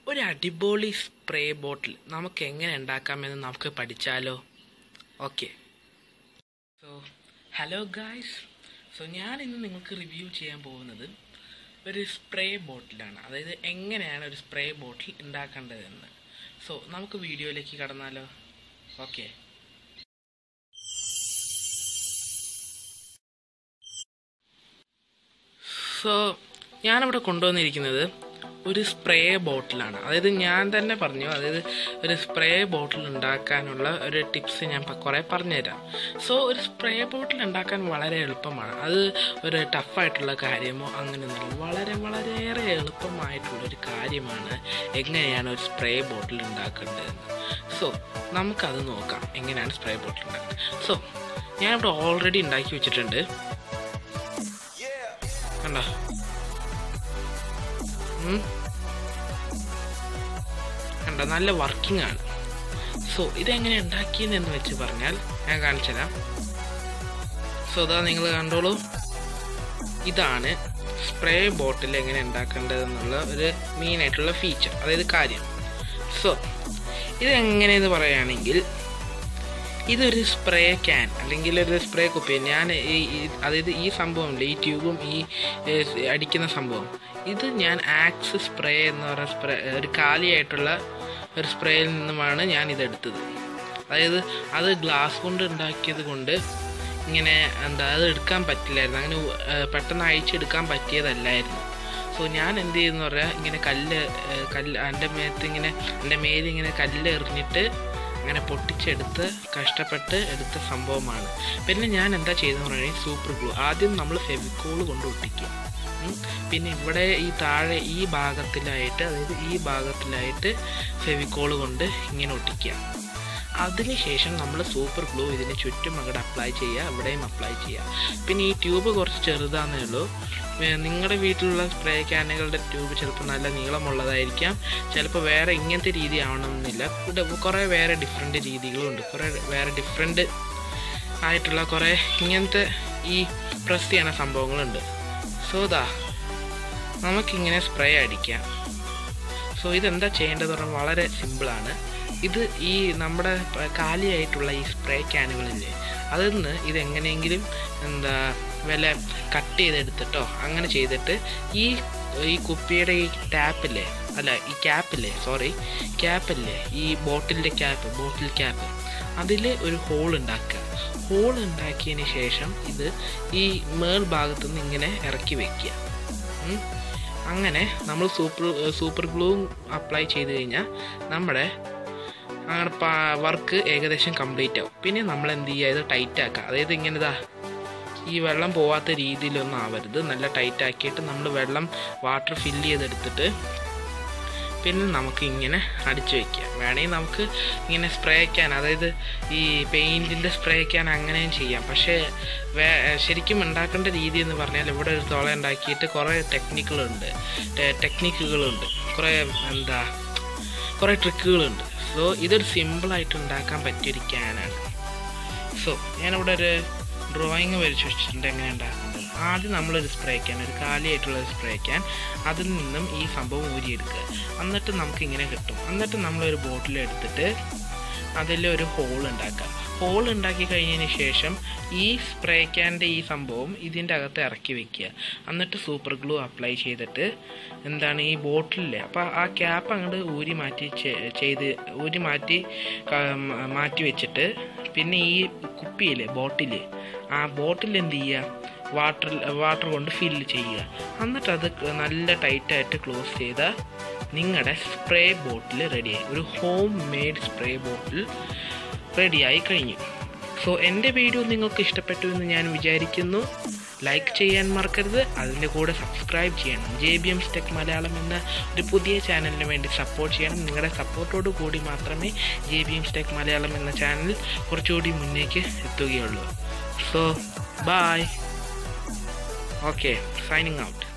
ഒരു അടിപൊളി സ്പ്രേ ബോട്ടിൽ നമുക്ക് എങ്ങനെ ഉണ്ടാക്കാമെന്ന് നമുക്ക് പഠിച്ചാലോ okay so hello guys so ഞാൻ ഇന്ന് നിങ്ങൾക്ക് റിവ്യൂ ചെയ്യാൻ പോകുന്നത് ഒരു സ്പ്രേ ബോട്ടിലാണ് അതായത് എങ്ങനെയാണ് ഒരു സ്പ്രേ ബോട്ടിൽ ഉണ്ടാക്കേണ്ടതെന്ന് സോ നമുക്ക് വീഡിയോയിലേക്ക് കടന്നാലോ ഓക്കെ സോ ഞാനിവിടെ കൊണ്ടുവന്നിരിക്കുന്നത് ഒരു സ്പ്രേ ബോട്ടിലാണ് അതായത് ഞാൻ തന്നെ പറഞ്ഞു അതായത് ഒരു സ്പ്രേ ബോട്ടിൽ ഉണ്ടാക്കാനുള്ള ഒരു ടിപ്സ് ഞാൻ പ- കുറേ പറഞ്ഞുതരാം സോ ഒരു സ്പ്രേ ബോട്ടിൽ ഉണ്ടാക്കാൻ വളരെ എളുപ്പമാണ് അത് ഒരു ടഫായിട്ടുള്ള കാര്യമോ അങ്ങനെയൊന്നുമില്ല വളരെ വളരെയേറെ എളുപ്പമായിട്ടുള്ള ഒരു കാര്യമാണ് എങ്ങനെയാണ് ഒരു സ്പ്രേ ബോട്ടിൽ ഉണ്ടാക്കേണ്ടതെന്ന് സോ നമുക്കത് നോക്കാം എങ്ങനെയാണ് സ്പ്രേ ബോട്ടിൽ ഉണ്ടാക്കുന്നത് സോ ഞാനിവിടെ ഓൾറെഡി ഉണ്ടാക്കി വെച്ചിട്ടുണ്ട് കണ്ടോ ഉം. കണ്ടോ നല്ല വർക്കിംഗ് ആണ് സോ ഇതെങ്ങനെ ഉണ്ടാക്കിയെന്ന് വെച്ച് പറഞ്ഞാൽ ഞാൻ കാണിച്ചു തരാം സോ ഇതാ നിങ്ങൾ കണ്ടോളൂ ഇതാണ് സ്പ്രേ ബോട്ടിൽ എങ്ങനെ ഉണ്ടാക്കേണ്ടതെന്നുള്ള ഒരു മെയിൻ ആയിട്ടുള്ള ഫീച്ചർ അതായത് കാര്യം സോ ഇതെങ്ങനെയെന്ന് പറയുകയാണെങ്കിൽ ഇതൊരു സ്പ്രേ ക്യാൻ അല്ലെങ്കിൽ ഒരു സ്പ്രേ കുപ്പി ഞാൻ ഈ ഈ- അതായത് ഈ സംഭവമില്ല ഈ ട്യൂബും ഈ ഏ, സ് അടിക്കുന്ന സംഭവം ഇത് ഞാൻ ആക്സ് സ്പ്രേ എന്ന് പറയുന്ന സ്പ്രേ ഒരു കാലിയായിട്ടുള്ള ഒരു സ്പ്രേയിൽ നിന്നുമാണ് ഞാൻ ഇതെടുത്തത് അതായത് അത് ഗ്ലാസ് കൊണ്ട് ഉണ്ടാക്കിയത് കൊണ്ട് ഇങ്ങനെ എന്താ അത് എടുക്കാൻ പറ്റില്ലായിരുന്നു അങ്ങനെ ഏ, പെട്ടെന്ന് അഴിച്ചെടുക്കാൻ പറ്റിയതല്ലായിരുന്നു സോ ഞാൻ എന്ത് ചെയ്യുന്നു പറഞ്ഞാൽ ഇങ്ങനെ കല്ല് ഏ, കല്ല് എൻ്റെ മേത്ത് ഇങ്ങനെ എൻ്റെ മേലിങ്ങനെ കല്ല് എറിഞ്ഞിട്ട് അങ്ങനെ പൊട്ടിച്ചെടുത്ത് കഷ്ടപ്പെട്ട് എടുത്ത സംഭവമാണ് പിന്നെ ഞാൻ എന്താ ചെയ്തതെന്ന് പറഞ്ഞാൽ സൂപ്പർ ഗ്ലൂ ആദ്യം നമ്മൾ ഫെവിക്കോൾ കൊണ്ട് ഒട്ടിക്കുക ഉം. പിന്നെ ഇവിടെ ഈ താഴെ ഈ ഭാഗത്തിലായിട്ട് അതായത് ഈ ഭാഗത്തിലായിട്ട് ഫെവിക്കോൾ കൊണ്ട് ഇങ്ങനെ ഒട്ടിക്കുക അതിനുശേഷം നമ്മൾ സൂപ്പർ ഗ്ലൂ ഇതിന് ചുറ്റും അങ്ങോട്ട് അപ്ലൈ ചെയ്യുക ഇവിടെയും അപ്ലൈ ചെയ്യുക പിന്നെ ഈ ട്യൂബ് കുറച്ച് ചെറുതാന്നേ ഉള്ളൂ നിങ്ങളുടെ വീട്ടിലുള്ള സ്പ്രേ ക്യാനുകളുടെ ട്യൂബ് ചിലപ്പോൾ നല്ല നീളമുള്ളതായിരിക്കാം ചിലപ്പോൾ വേറെ ഇങ്ങനത്തെ രീതി ആവണമെന്നില്ല ഇവിടെ കുറേ വേറെ ഡിഫറെൻറ്റ് രീതികളുണ്ട് കുറേ വേറെ ഡിഫറെൻറ്റ് ആയിട്ടുള്ള കുറേ ഇങ്ങനത്തെ ഈ പ്രസ് ചെയ്യണ സംഭവങ്ങളുണ്ട് സോ ദാ നമുക്കിങ്ങനെ സ്പ്രേ അടിക്കാം സോ ഇതെന്താ ചെയ്യേണ്ടതെന്ന് പറഞ്ഞാൽ വളരെ സിമ്പിളാണ് ഇത് ഈ നമ്മുടെ പ- കാലിയായിട്ടുള്ള ഈ സ്പ്രേ ക്യാനുകളില്ലേ അതിൽ നിന്ന് ഇതെങ്ങനെയെങ്കിലും എന്താ വില കട്ട് ചെയ്തെടുത്തിട്ടോ അങ്ങനെ ചെയ്തിട്ട് ഈ ഈ കുപ്പിയുടെ ഈ ടാപ്പില്ലേ അല്ല ഈ ക്യാപ്പില്ലേ സോറി ക്യാപ്പില്ലേ ഈ ബോട്ടിലിൻ്റെ ക്യാപ്പ് ബോട്ടിൽ ക്യാപ്പ് അതിൽ ഒരു ഹോൾ ഉണ്ടാക്കുക ഹോൾ ഉണ്ടാക്കിയതിന് ശേഷം ഇത് ഈ മേൾ ഭാഗത്തുനിന്ന് ഇങ്ങനെ ഇറക്കി വെക്കുക ഉം. അങ്ങനെ നമ്മൾ സൂപ്പർ സൂപ്പർ ഗ്ലൂ അപ്ലൈ ചെയ്ത് കഴിഞ്ഞാൽ നമ്മുടെ അങ്ങനെ വർക്ക് ഏകദേശം കംപ്ലീറ്റ് ആവും പിന്നെ നമ്മൾ എന്ത് ചെയ്യുക ഇത് ടൈറ്റ് ആക്കുക അതായത് ഇങ്ങനെ ഇതാ ഈ വെള്ളം പോവാത്ത രീതിയിലൊന്നും ആവരുത് നല്ല ടൈറ്റ് ആക്കിയിട്ട് നമ്മൾ വെള്ളം വാട്ടർ ഫില്ല് ചെയ്തെടുത്തിട്ട് പിന്നെ നമുക്ക് ഇങ്ങനെ അടിച്ചു വെക്കുക വേണമെങ്കിൽ നമുക്ക് ഇങ്ങനെ സ്പ്രേ ചെയ്യാൻ അതായത് ഈ പെയിൻറ്റിൻ്റെ സ്പ്രേ ചെയ്യാൻ അങ്ങനെയും ചെയ്യാം പക്ഷേ വേ ശരിക്കും ഉണ്ടാക്കേണ്ട രീതി എന്ന് പറഞ്ഞാൽ ഇവിടെ ഒരു തുള ഉണ്ടാക്കിയിട്ട് കുറേ ടെക്നിക്കുകളുണ്ട് ടെക്നിക്കുകളുണ്ട് കുറേ എന്താ കുറേ ട്രിക്കുകളുണ്ട് സോ ഇതൊരു സിമ്പിളായിട്ട് ഉണ്ടാക്കാൻ പറ്റിയൊരു ക്യാനാണ് സോ ഞാനിവിടെ ഒരു ഡ്രോയിങ് വരച്ച് വെച്ചിട്ടുണ്ട് എങ്ങനെ ഉണ്ടാക്കുന്നത് ആദ്യം നമ്മളൊരു സ്പ്രേ ക്യാൻ ഒരു കാലിയായിട്ടുള്ള ഒരു സ്പ്രേ ക്യാൻ അതിൽ നിന്നും ഈ സംഭവം ഊരിയെടുക്കുക എന്നിട്ട് നമുക്ക് ഇങ്ങനെ കിട്ടും എന്നിട്ട് നമ്മളൊരു ബോട്ടിൽ എടുത്തിട്ട് അതിൽ ഒരു ഹോൾ ഉണ്ടാക്കുക ഹോൾ ഉണ്ടാക്കി കഴിഞ്ഞതിന് ശേഷം ഈ സ്പ്രേ ക്യാൻ്റെ ഈ സംഭവം ഇതിൻ്റെ അകത്ത് ഇറക്കി വെക്കുക എന്നിട്ട് സൂപ്പർ ഗ്ലൂ അപ്ലൈ ചെയ്തിട്ട് എന്താണ് ഈ ബോട്ടിലില്ലേ അപ്പോൾ ആ ക്യാപ്പ് അങ്ങോട്ട് ഊരി മാറ്റി ചെ- ചെയ്ത് ഊരി മാറ്റി ക- മ- മാറ്റി വെച്ചിട്ട് പിന്നെ ഈ കുപ്പിയില്ലേ ബോട്ടിൽ ആ ബോട്ടിൽ എന്ത് ചെയ്യുക വാട്ടർ വാട്ടർ കൊണ്ട് ഫില്ല് ചെയ്യുക എന്നിട്ട് അത് നല്ല ടൈറ്റായിട്ട് ക്ലോസ് ചെയ്താൽ നിങ്ങളുടെ സ്പ്രേ ബോട്ടിൽ റെഡിയായി ഒരു ഹോം മെയ്ഡ് സ്പ്രേ ബോട്ടിൽ റെഡിയായി കഴിഞ്ഞു സോ എൻ്റെ വീഡിയോ നിങ്ങൾക്ക് ഇഷ്ടപ്പെട്ടു എന്ന് ഞാൻ വിചാരിക്കുന്നു ലൈക്ക് ചെയ്യാൻ മറക്കരുത് അതിൻ്റെ കൂടെ സബ്സ്ക്രൈബ് ചെയ്യണം J B M tech Malayalam എന്ന ഒരു പുതിയ ചാനലിന് വേണ്ടി സപ്പോർട്ട് ചെയ്യണം നിങ്ങളുടെ സപ്പോർട്ടോട് കൂടി മാത്രമേ J B M tech Malayalam എന്ന ചാനൽ കുറച്ചുകൂടി മുന്നേക്ക് എത്തുകയുള്ളൂ so bye okay signing out